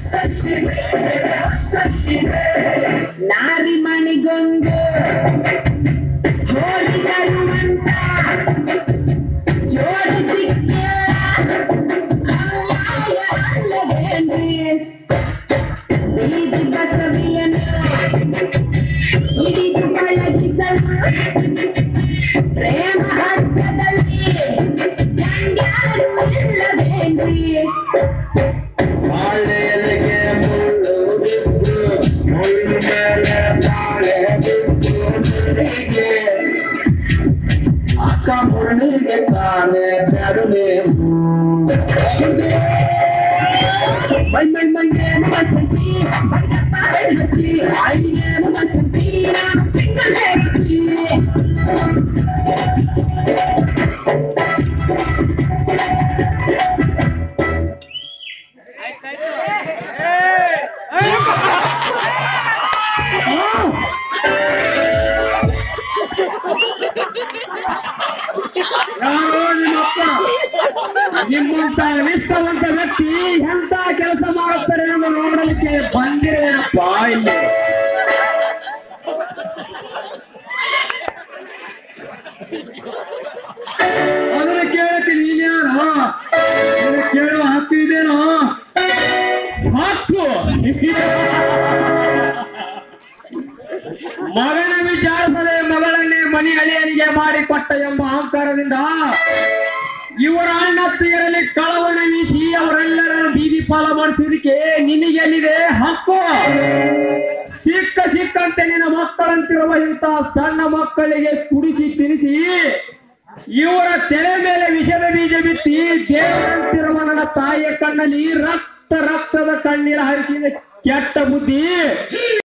ನಾರಿ ಮಣಿಗೊಂದು ಹೋಳಿ ತರುವಂತ ಜೋಡಿ ಸಿಕ್ಕಿಲ್ಲ ಅನ್ಯಾಯ ಅಲ್ಲವೇನ್ರಿ ಬೀದಿ ಬಸವಿಯನ್ನು ಹಿಡಿದು ಪಳಗಿಸಲು ಪ್ರೇಮ ಹಬ್ಬದಲ್ಲಿ ಗಂಡ್ಯಾರು ಇಲ್ಲವೇನ್ರಿ ಬಾಳೆ ಎಲೆಗೆ ಮುಳ್ಳು ಬಿದ್ದು, ಮುಳ್ಳು ಮೇಲೆ ಬಾಳೆ ಬಿದ್ದು ಮುಳ್ಳಿಗೆ. ಅಕ್ಕ ಮುಳ್ಳಿಗೆ ತಾನೆ ಬೆರಳೆ ಮೈ ಮೈ ಮೈಯೇನು ಬಸಂತಿ ಬಣ್ಣಪ್ಪ ಬೆಳ್ಳತಿ ಆಯಿನೇನು ಬಸಂತಿ ನಾನು ಸಿಂಗಲ್ ಹೇಳ್ತಿ ಯಾರೋ ನಿಮ್ಮಪ್ಪ ನಿಮ್ಮಂತ ನಿಷ್ಠವಂತ ವ್ಯಕ್ತಿ ಎಂತ ಕೆಲಸ ಮಾಡುತ್ತಾರೆ ಎಂದು ನೋಡಲಿಕ್ಕೆ ಬಂದಿರೇನಪ್ಪ ಇಲ್ಲಿ ಅದನ್ನ ಕೇಳಕ್ಕೆ ನೀನ್ಯಾರು ಅದನ್ನ ಕೇಳುವ ಹಕ್ಕು ಇದೇನೋ ಹಕ್ಕು ಮಗನ ವಿಚಾರಿಸದೆ ಮಗಳನ್ನೇ ಮನಿ ಅಳಿಯನಿಗೆ ಮಾಡಿಕೊಟ್ಟ ಎಂಬ ಅಹಂಕಾರದಿಂದ ಇವರ ಅಣ್ಣತ್ತಿಗರಲ್ಲಿ ಕಳವಣ ವೀಸಿ ಅವರೆಲ್ಲರನ್ನು ಬೀದಿ ಪಾಲ ಮಾಡಿಸೋದಕ್ಕೆ ನಿನಗೆಲ್ಲಿದೆ ಹಕ್ಕು ಸಿಕ್ಕ ಸಿಕ್ಕಂತೆ ನಿನ್ನ ಮಕ್ಕಳಂತಿರುವ ಇಂಥ ಸಣ್ಣ ಮಕ್ಕಳಿಗೆ ಕುಡಿಸಿ ತಿನಿಸಿ ಇವರ ತೆರೆ ಮೇಲೆ ವಿಷದ ಬೀಜ ಬಿತ್ತಿ ದೇವರಂತಿರುವ ನನ್ನ ತಾಯಿಯ ಕಣ್ಣಲ್ಲಿ ರಕ್ತ ರಕ್ತದ ಕಣ್ಣೀರ ಹರಿಸಿದ ಕೆಟ್ಟ ಬುದ್ಧಿ